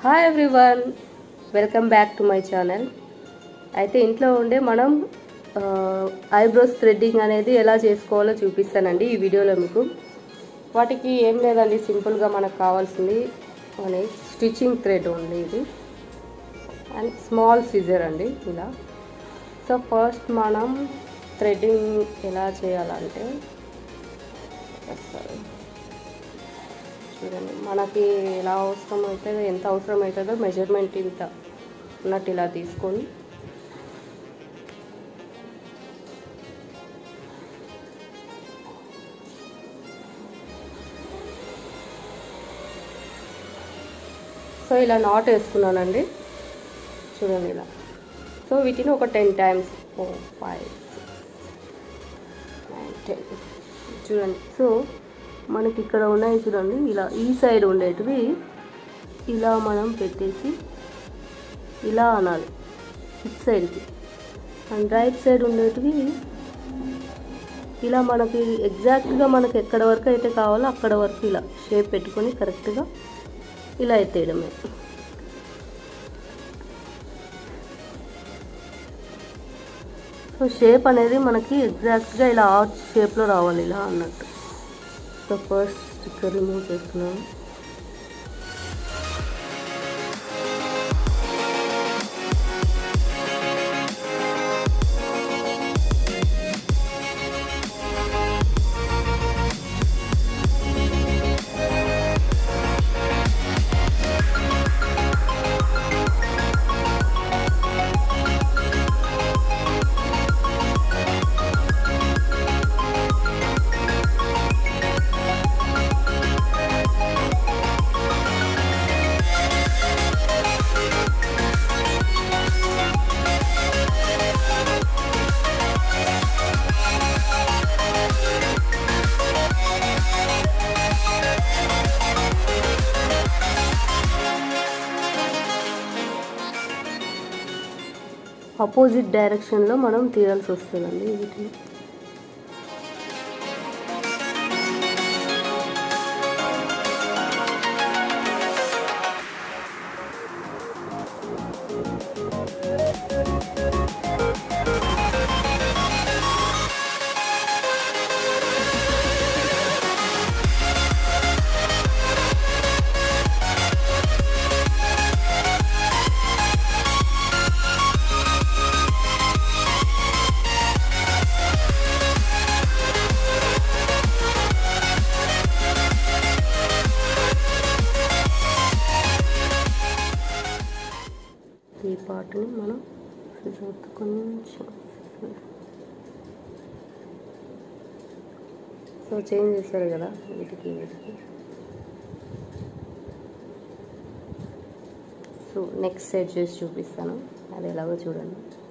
Hi everyone welcome back to my channel అయితే ఇంట్లో ఉండే మనం ఐబ్రోస్ థ్రెడ్డింగ్ అనేది ఎలా చేసుకోవాలో చూపిస్తానండి ఈ వీడియోలో మీకు వాటికి ఏం లేదండి సింపుల్గా మనకు కావాల్సింది మన స్టిచ్చింగ్ థ్రెడ్ ఉంది ఇది అండ్ స్మాల్ సిజర్ అండి ఇలా సో ఫస్ట్ మనం థ్రెడ్డింగ్ ఎలా చేయాలంటే sorry. చూడండి మనకి ఎలా అవసరం అవుతుందో ఎంత అవసరం అవుతుందో మెజర్మెంట్ ఇంత ఉన్నట్టు ఇలా తీసుకొని సో ఇలా నాట్ వేసుకున్నానండి చూడండి ఇలా సో వీటిని ఒక ten times four five nine ten చూడండి సో మనకి ఇక్కడ ఉన్నాయి చూడండి ఇలా ఈ సైడ్ ఉండేటివి ఇలా మనం పెట్టేసి ఇలా అనాలి ఇట్ సైడ్కి అండ్ రైట్ సైడ్ ఉండేటివి ఇలా మనకి ఎగ్జాక్ట్గా మనకి ఎక్కడ వరకు అయితే కావాలో అక్కడ వరకు ఇలా షేప్ పెట్టుకొని కరెక్ట్గా ఇలా ఎత్తేయడమే సో షేప్ అనేది మనకి ఎగ్జాక్ట్గా ఇలా ఆర్చ్ షేప్లో రావాలి ఇలా అన్నట్టు సో ఫస్ట్ స్టిక్కర్ రిమూవ్ చేస్తున్నాను ఆపోజిట్ డైరెక్షన్లో మనం తీయాల్సి వస్తుందండి వీటిని ఈ పార్ట్ని మనం సిజర్తో కొంచెం సో చేంజ్ చేశారు కదా వీటికి వీటికి సో నెక్స్ట్ సైడ్ చేసి చూపిస్తాను అది ఎలాగో చూడండి